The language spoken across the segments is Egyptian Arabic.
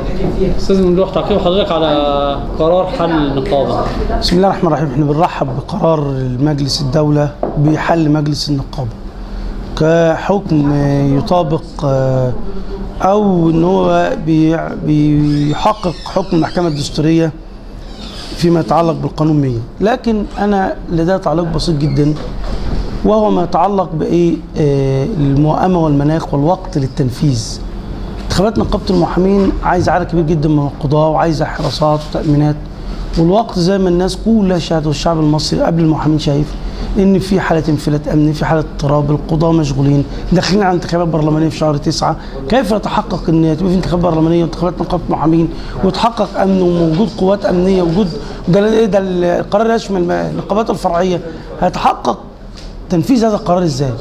استاذ ممدوح تعقيب حضرتك على قرار حل النقابه بسم الله الرحمن الرحيم احنا بنرحب بقرار مجلس الدولة بحل مجلس النقابة كحكم يطابق آه، او ان هو بي- بيحقق حكم المحكمة الدستورية فيما يتعلق بالقانون 100 لكن انا لدي تعليق بسيط جدا وهو ما يتعلق بايه آه، الموائمة والمناخ والوقت للتنفيذ انتخابات نقابة المحامين عايزة عدد كبير جدا من القضاة وعايزة حراسات وتأمينات والوقت زي ما الناس كلها شاهدت والشعب المصري قبل المحامين شايف ان في حالة انفلات امني في حالة اضطراب القضاة مشغولين داخلين على انتخابات برلمانية في شهر تسعة كيف يتحقق ان يبقى في انتخابات برلمانية وانتخابات نقابة محامين وتحقق امن ووجود قوات امنية وجود ده ايه ده القرار يشمل النقابات الفرعية هيتحقق تنفيذ هذا القرار ازاي؟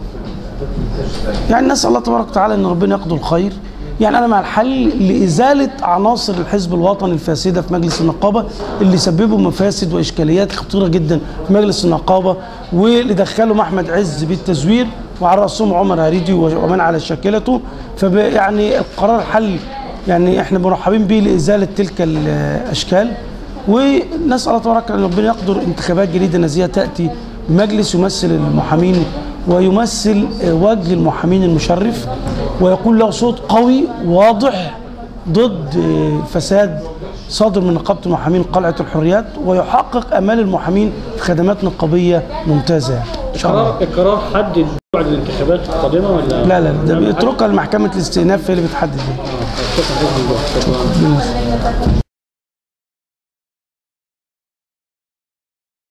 يعني نسال الله تبارك وتعالى ان ربنا يقضي الخير يعني انا مع الحل لازاله عناصر الحزب الوطني الفاسده في مجلس النقابه اللي سببوا مفاسد واشكاليات خطيره جدا في مجلس النقابه واللي دخلهم احمد عز بالتزوير وعلى راسهم عمر هريدي ومن على شاكلته فب يعني القرار حل يعني احنا مرحبين به لازاله تلك الاشكال ونسال الله تبارك ان ربنا يقدر انتخابات جديده نزيهه تاتي بمجلس يمثل المحامين ويمثل وجه المحامين المشرف ويكون له صوت قوي واضح ضد فساد صادر من نقابه المحامين قلعه الحريات ويحقق امال المحامين في خدمات نقابيه ممتازه يعني. ان شاء الله القرار القرار حدد بعد الانتخابات القادمه ولا لا لا ده بيتركها لمحكمه الاستئناف هي اللي بتحدد شكرا حزب الله شكرا